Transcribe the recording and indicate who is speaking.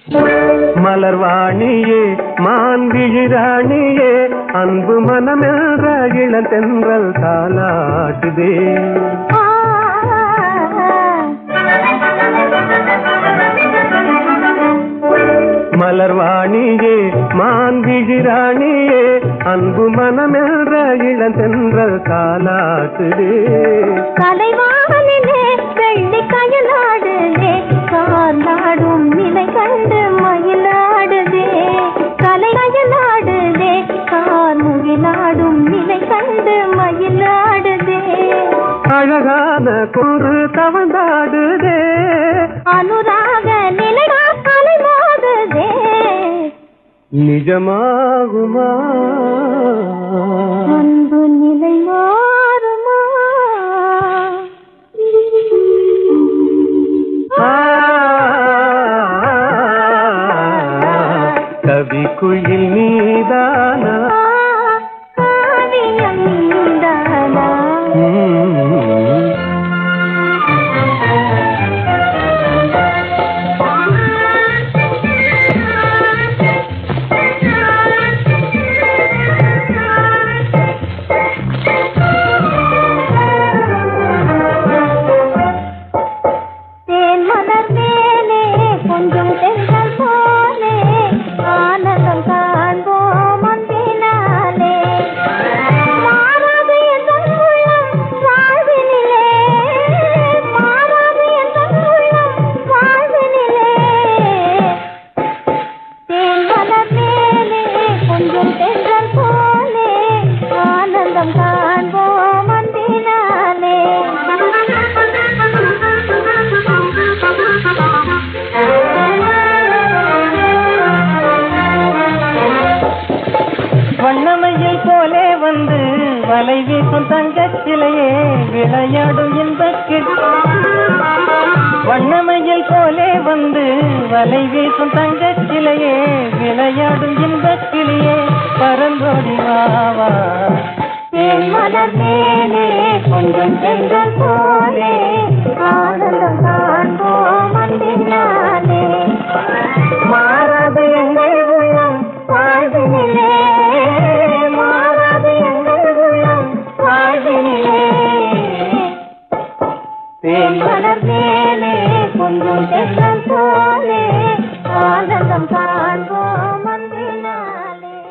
Speaker 1: மலர்வாணியே மான்விழிராணியே அன்பு மனமென்ற இளந்தென்றல் தாலாட்டுதே மலர்வாணியே மான்விழிராணியே அன்பு மனமென்ற இளந்தென்றல் தாலாட்டுதே
Speaker 2: கலைவானிலே வெள்ளி கயலாடுதே கார்நாடும் நிலை கண்டு மயிலாடுதே கலை கயலாடுதே கார் முகிலாடும் நிலை கண்டு மயிலாடுதே
Speaker 1: அழகான குறு தவந்தாடுதே
Speaker 2: அனுராக நிலை அலை மோதுதே
Speaker 1: நிஜமாகுமா
Speaker 2: அன்பு நிலை மாறுமா
Speaker 1: ஆ, கவி குயில் நீதானா
Speaker 2: காவியம் தானா
Speaker 1: ம்.
Speaker 2: தேன் மலர் மேலே கொஞ்சம் தென்றல் போலே ஆனந்தம் காண்போம் அன்பினாலே மாறாது என் உள்ளம் வாழ்வினிலே மாறாது என் உள்ளம் வாழ்வினிலே தேன் மலர் மேலே கொஞ்சம் தென்றல் போலே ஆனந்தம் காண்போம் அன்பினாலே
Speaker 3: வண்ணமையில் போலே வந்து வலை வீசும் தங்கச் சிலையே விளையாடும் இன்பத்தில் வண்ணமையில் போலே வந்து வலை வீசும் தங்கச் சிலையே விளையாடும் இன்பக்கிளியே பரந்தோடி வாவா
Speaker 2: தேன் மலர் மேலே கொஞ்சம் தென்றல் போலே ஆனந்தம் காண்போம் அன்பினாலே மாறாது எங்கள் உள்ளம் வாழ்வினிலே மாறாது எங்கள் உள்ளம் வாழ்வினிலே தேன் மலர் மேலே கொஞ்சம் தென்றல் போலே ஆனந்தம் காண்போம்